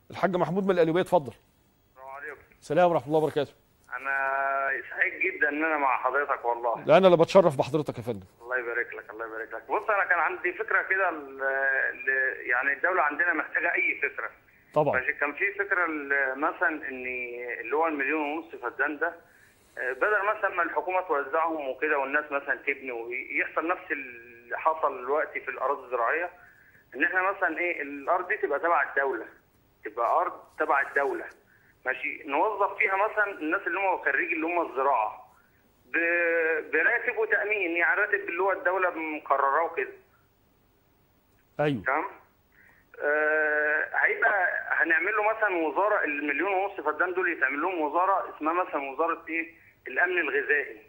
الحاج محمود من القليوبيه اتفضل السلام عليكم سلام ورحمه الله وبركاته انا سعيد جدا ان انا مع حضرتك والله لا انا اللي بتشرف بحضرتك يا فندم الله يبارك لك الله يبارك لك بص انا كان عندي فكره كده ل- ل- يعني الدوله عندنا محتاجه اي فكره طبعا ماشي كان في فكره ل- مثلا ان اللي هو المليون ونص فدان ده آه، بدل مثلا ما الحكومه توزعهم وكده والناس مثلا تبني ويحصل نفس اللي حصل دلوقتي في الاراضي الزراعيه ان احنا مثلا ايه الارض دي تبقى تبع الدوله تبقى ارض تبع الدوله ماشي نوظف فيها مثلا الناس اللي هم خريج اللي هم الزراعه ب- براتب وتامين يعني راتب اللي هو الدوله مقرراه وكده ايوه تمام آه هيبقى هنعمل له مثلا وزاره المليون ونص فدان دول يتعمل لهم وزاره اسمها مثلا وزاره ايه الامن الغذائي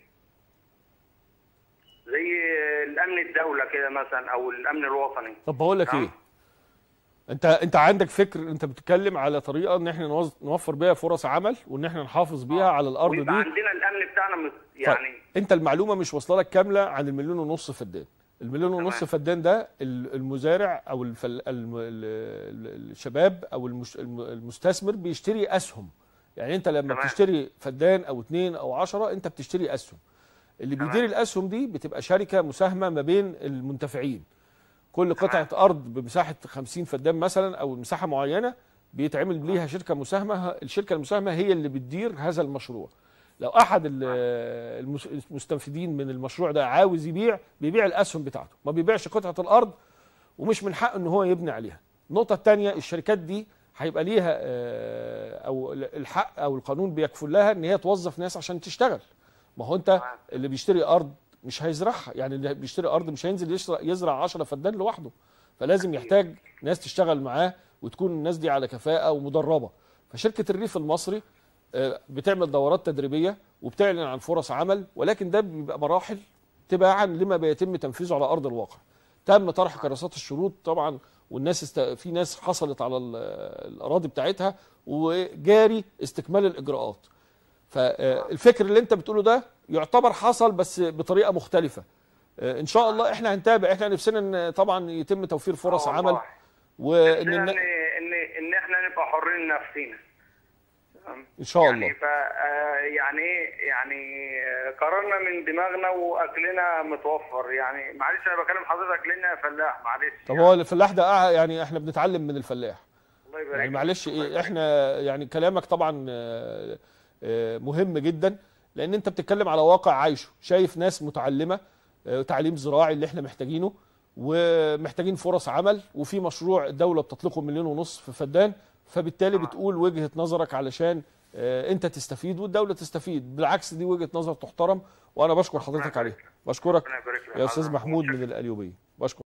زي الامن الدوله كده مثلا او الامن الوطني طب بقول لك نعم. ايه انت انت عندك فكر انت بتتكلم على طريقه ان احنا نوز- نوفر بيها فرص عمل وان احنا نحافظ بيها على الارض ويبقى دي عندنا الامن بتاعنا مت- طيب، يعني انت المعلومه مش واصله لك كامله عن المليون ونص فدان المليون ونص تمام. فدان ده ال- المزارع او الفل... الم... ال- ال- الشباب او المش... الم- المستثمر بيشتري اسهم يعني انت لما تمام. بتشتري فدان او اتنين او عشرة انت بتشتري اسهم اللي تمام. بيدير الاسهم دي بتبقى شركه مساهمه ما بين المنتفعين كل قطعه ارض بمساحه 50 فدان مثلا او مساحه معينه بيتعمل ليها شركه مساهمه الشركه المساهمه هي اللي بتدير هذا المشروع لو احد ال- المس- المستفيدين من المشروع ده عاوز يبيع بيبيع الاسهم بتاعته ما بيبيعش قطعه الارض ومش من حقه ان هو يبني عليها النقطه الثانيه الشركات دي هيبقى ليها آه، او الحق او القانون بيكفل لها ان هي توظف ناس عشان تشتغل ما هو انت اللي بيشتري ارض مش هيزرعها يعني اللي بيشتري ارض مش هينزل يزرع, يزرع 10 فدان لوحده فلازم يحتاج ناس تشتغل معاه وتكون الناس دي على كفاءه ومدربه فشركه الريف المصري آه، بتعمل دورات تدريبيه وبتعلن عن فرص عمل ولكن ده بيبقى مراحل تباعا لما بيتم تنفيذه على ارض الواقع تم طرح كراسات الشروط طبعا والناس است... في ناس حصلت على ال- الاراضي بتاعتها وجاري استكمال الاجراءات فالفكر اللي انت بتقوله ده يعتبر حصل بس بطريقه مختلفه آه، ان شاء الله احنا هنتابع احنا نفسنا ان طبعا يتم توفير فرص آه عمل والله. وان ان النا- ان ان ان احنا نبقى حرين نفسنا تمام؟ ان شاء يعني الله ف آه، يعني ايه يعني آه، قرارنا من دماغنا واكلنا متوفر يعني معلش انا بكلم حضرتك لان أنا فلاح معلش طب يعني. هو الفلاح ده آه، يعني احنا بنتعلم من الفلاح الله يبارك يعني لك. معلش الله ايه يبارك احنا يعني كلامك طبعا آه، آه، مهم جدا لان انت بتتكلم على واقع عايشه شايف ناس متعلمه آه، تعليم زراعي اللي احنا محتاجينه ومحتاجين فرص عمل وفي مشروع الدوله بتطلقه مليون ونص في فدان فبالتالي بتقول وجهه نظرك علشان آه، انت تستفيد والدوله تستفيد بالعكس دي وجهه نظر تحترم وانا بشكر حضرتك عليها بشكرك ربنا يبارك لك. يا استاذ حضرتك محمود متشكر. من القليوبيه بشكر